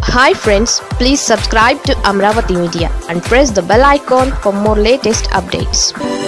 hi friends please subscribe to Amaravati media and press the bell icon for more latest updates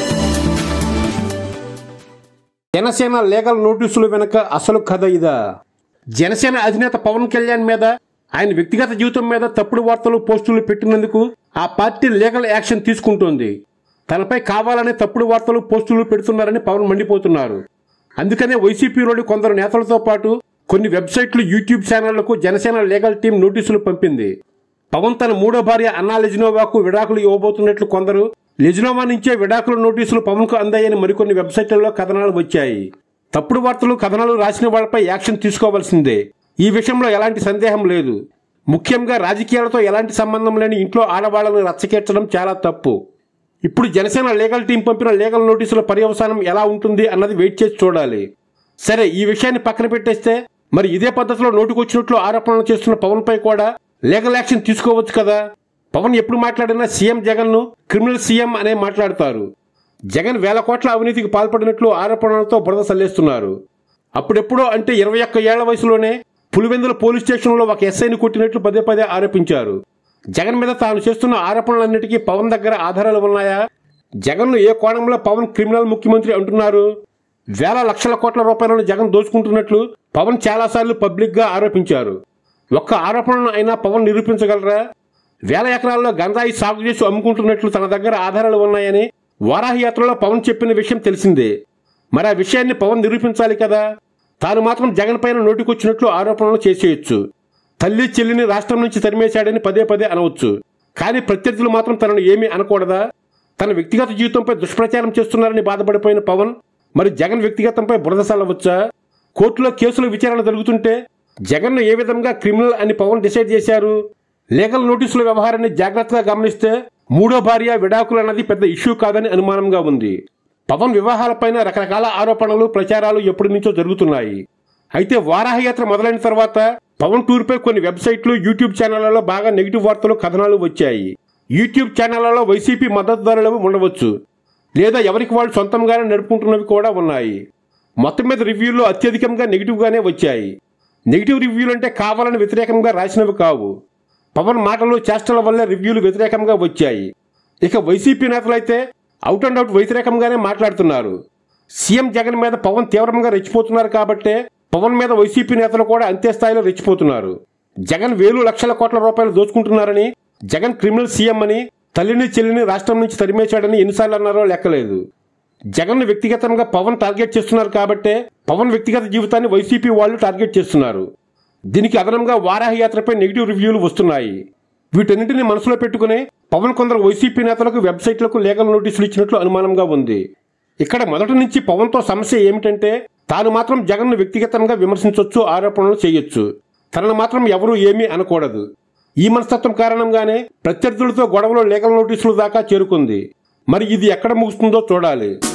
Janasena legal నోటీసులు వెనుక అసలు కథ ఇదా జనసేన అధినేత పవన్ కళ్యాణ్ మీద ఆయన వ్యక్తిగత జీవితం మీద తప్పుడు వార్తలు పోస్టులు పెట్టినందుకు ఆ పార్టీ లీగల్ యాక్షన్ తీసుకుంటోంది తనపై కావాలనే తప్పుడు వార్తలు పోస్టులు పెడుతున్నారని పవన్ మండిపోతున్నారు అందుకనే వైసీపీలోని కొందరు నేతలతో పాటు కొన్ని వెబ్సైట్లు యూట్యూబ్ ఛానళ్లకు జనసేన లీగల్ టీం నోటీసులు పంపింది పవన్ తన మూడో భార్య అన్నా లెజినోవాకు విడాకులు ఇవ్వబోతున్నట్లు కొందరు లెజినోవా నుంచే విడాకుల నోటీసులు పవన్కు అందాయని మరికొన్ని వెబ్సైట్లలో కథనాలు వచ్చాయి తప్పుడు వార్తలు కథనాలు రాసిన వాళ్లపై యాక్షన్ తీసుకోవాల్సిందే ఈ విషయంలో ఎలాంటి సందేహం లేదు ముఖ్యంగా రాజకీయాలతో ఎలాంటి సంబంధం లేని ఇంట్లో ఆడవాళ్లను రచ్చకెచ్చడం చాలా తప్పు ఇప్పుడు జనసేన లీగల్ టీం పంపిన లీగల్ నోటీసుల పర్యవసానం ఎలా ఉంటుంది అన్నది వెయిట్ చేసి చూడాలి సరే ఈ విషయాన్ని పక్కన పెట్టేస్తే మరి ఇదే పద్ధతిలో నోటుకొచ్చినట్లు ఆరోపణలు చేస్తున్న పవన్ పై కూడా లీగల్ యాక్షన్ తీసుకోవచ్చు కదా పవన్ ఎప్పుడు మాట్లాడినా సీఎం జగన్ ను క్రిమినల్ సీఎం అనే మాట్లాడతారు జగన్ వేల కోట్ల అవినీతికి పాల్పడినట్లు ఆరోపణలతో బురద సల్లేస్తున్నారు అప్పుడెప్పుడో అంటే ఇరవై ఒక్క ఏళ్ల వయసులోనే పులివెందుల పోలీస్ స్టేషన్లో ఒక ఎస్ఐని కొట్టినట్లు పదే పదే ఆరోపించారు జగన్ మీద తాను చేస్తున్న ఆరోపణలన్నిటికీ పవన్ దగ్గర ఆధారాలు ఉన్నాయా జగన్ను ఏ కోణంలో పవన్ క్రిమినల్ ముఖ్యమంత్రి అంటున్నారు వేల లక్షల కోట్ల రూపాయలను జగన్ దోచుకుంటున్నట్లు పవన్ చాలాసార్లు పబ్లిక్ గా ఆరోపించారు ఒక్క ఆరోపణను అయినా పవన్ నిరూపించగలరా వేల ఎకరాల్లో గంజాయి సాగు చేసి అమ్ముకుంటున్నట్లు తన దగ్గర ఆధారాలు ఉన్నాయని వారాహి యాత్రలో పవన్ చెప్పిన విషయం తెలిసిందే మరి ఆ విషయాన్ని పవన్ నిరూపించాలి కదా తాను మాత్రం జగన్ పైన నోటికొచ్చినట్లు ఆరోపణలు చేసేయొచ్చు తల్లి చెల్లిని రాష్ట్రం నుంచి తరిమేశాడని పదే పదే అనవచ్చు కానీ ప్రత్యర్థులు మాత్రం తనను ఏమీ అనకూడదా తన వ్యక్తిగత జీవితంపై దుష్ప్రచారం చేస్తున్నారని బాధపడిపోయిన పవన్ మరి జగన్ వ్యక్తిగతంపై బురద చల్లవచ్చా కోర్టులో కేసుల విచారణ జరుగుతుంటే జగన్ను ఏ విధంగా క్రిమినల్ అని పవన్ డిసైడ్ చేశారు లీగల్ నోటీసుల వ్యవహారాన్ని జాగ్రత్తగా గమనిస్తే మూడో భార్య విడాకులు అన్నది పెద్ద ఇష్యూ కాదని అనుమానంగా ఉంది పవన్ వివాహాలపైన రకరకాల ఆరోపణలు ప్రచారాలు ఎప్పటి నుంచో జరుగుతున్నాయి అయితే వారాహయాత్ర మొదలైన తర్వాత పవన్ టూర్ పై కొన్ని వెబ్సైట్లు యూట్యూబ్ ఛానళ్లలో బాగా నెగిటివ్ వార్తలు కథనాలు వచ్చాయి యూట్యూబ్ ఛానళ్లలో వైసీపీ మద్దతుదారులు ఉండవచ్చు లేదా ఎవరికి వాళ్ళు సొంతంగానే నడుపుకుంటున్నవి కూడా ఉన్నాయి మొత్తం మీద రివ్యూల్లో అత్యధికంగా నెగిటివ్ గానే వచ్చాయి నెగిటివ్ రివ్యూలు అంటే కావాలని వ్యతిరేకంగా రాసినవి కావు పవన్ మాటలు చేష్టల వల్ల రివ్యూలు వ్యతిరేకంగా వచ్చాయి ఇక వైసీపీ నేతలైతే అవుట్ అండ్ అవుట్ వ్యతిరేకంగానే మాట్లాడుతున్నారు సీఎం జగన్ మీద పవన్ తీవ్రంగా రెచ్చిపోతున్నారు కాబట్టే పవన్ మీద వైసీపీ నేతలు కూడా అంతే స్థాయిలో రెచ్చిపోతున్నారు జగన్ వేలు లక్షల కోట్ల రూపాయలు దోచుకుంటున్నారని జగన్ క్రిమినల్ సీఎం అని తల్లిని చెల్లిని రాష్ట్రం నుంచి తరిమేశాడని ఎన్నిసార్లు అన్నారో లెక్కలేదు జగన్ వ్యక్తిగతంగా పవన్ టార్గెట్ చేస్తున్నారు కాబట్టే పవన్ వ్యక్తిగత జీవితాన్ని వైసీపీ వాళ్ళు టార్గెట్ చేస్తున్నారు దీనికి అదనంగా వారాహి యాత్రపై నెగిటివ్ రివ్యూలు వస్తున్నాయి వీటన్నింటిని మనసులో పెట్టుకుని పవన్ కొందరు వైసీపీ నేతలకు వెబ్సైట్లకు లీగల్ నోటీసులు ఇచ్చినట్లు అనుమానంగా ఉంది ఇక్కడ మొదటి నుంచి పవన్తో సమస్య ఏమిటంటే తాను మాత్రం జగన్ను వ్యక్తిగతంగా విమర్శించవచ్చు ఆరోపణలు చేయొచ్చు తనను మాత్రం ఎవరూ ఏమీ అనకూడదు ఈ మనస్తత్వం కారణంగానే ప్రత్యర్థులతో గొడవలో లీగల్ నోటీసులు దాకా చేరుకుంది మరి ఇది ఎక్కడ ముగుస్తుందో చూడాలి